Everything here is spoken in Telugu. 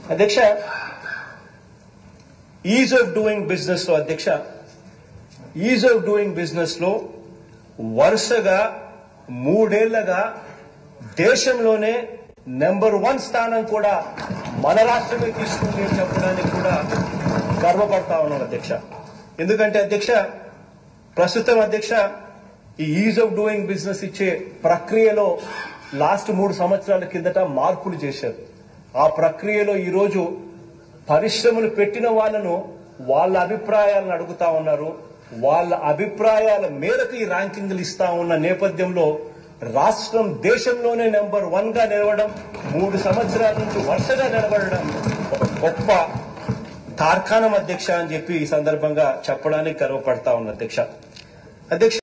అధ్యక్ష ఈజ్ ఆఫ్ డూయింగ్ బిజినెస్ లో అధ్యక్ష ఈజ్ ఆఫ్ డూయింగ్ బిజినెస్ లో వరుసగా మూడేళ్లగా దేశంలోనే నెంబర్ వన్ స్థానం కూడా మన రాష్ట్రమే తీసుకుంది అని చెప్పడానికి కూడా గర్వపడతా ఉన్నాం అధ్యక్ష ఎందుకంటే అధ్యక్ష ప్రస్తుతం అధ్యక్ష ఈ ఈజ్ ఆఫ్ డూయింగ్ బిజినెస్ ఇచ్చే ప్రక్రియలో లాస్ట్ మూడు సంవత్సరాల కిందట మార్పులు చేశారు ఆ ప్రక్రియలో ఈరోజు పరిశ్రమలు పెట్టిన వాళ్ళను వాళ్ళ అభిప్రాయాలను అడుగుతా ఉన్నారు వాళ్ళ అభిప్రాయాల మేరకు ఈ ర్యాంకింగ్లు ఇస్తా ఉన్న నేపథ్యంలో రాష్ట్రం దేశంలోనే నెంబర్ వన్ గా నిలవడం మూడు సంవత్సరాల నుంచి వరుసగా నిలబడడం ఒక గొప్ప కార్ఖానం అధ్యక్ష అని చెప్పి ఈ సందర్భంగా చెప్పడానికి గర్వపడతా ఉన్న అధ్యక్ష అధ్యక్ష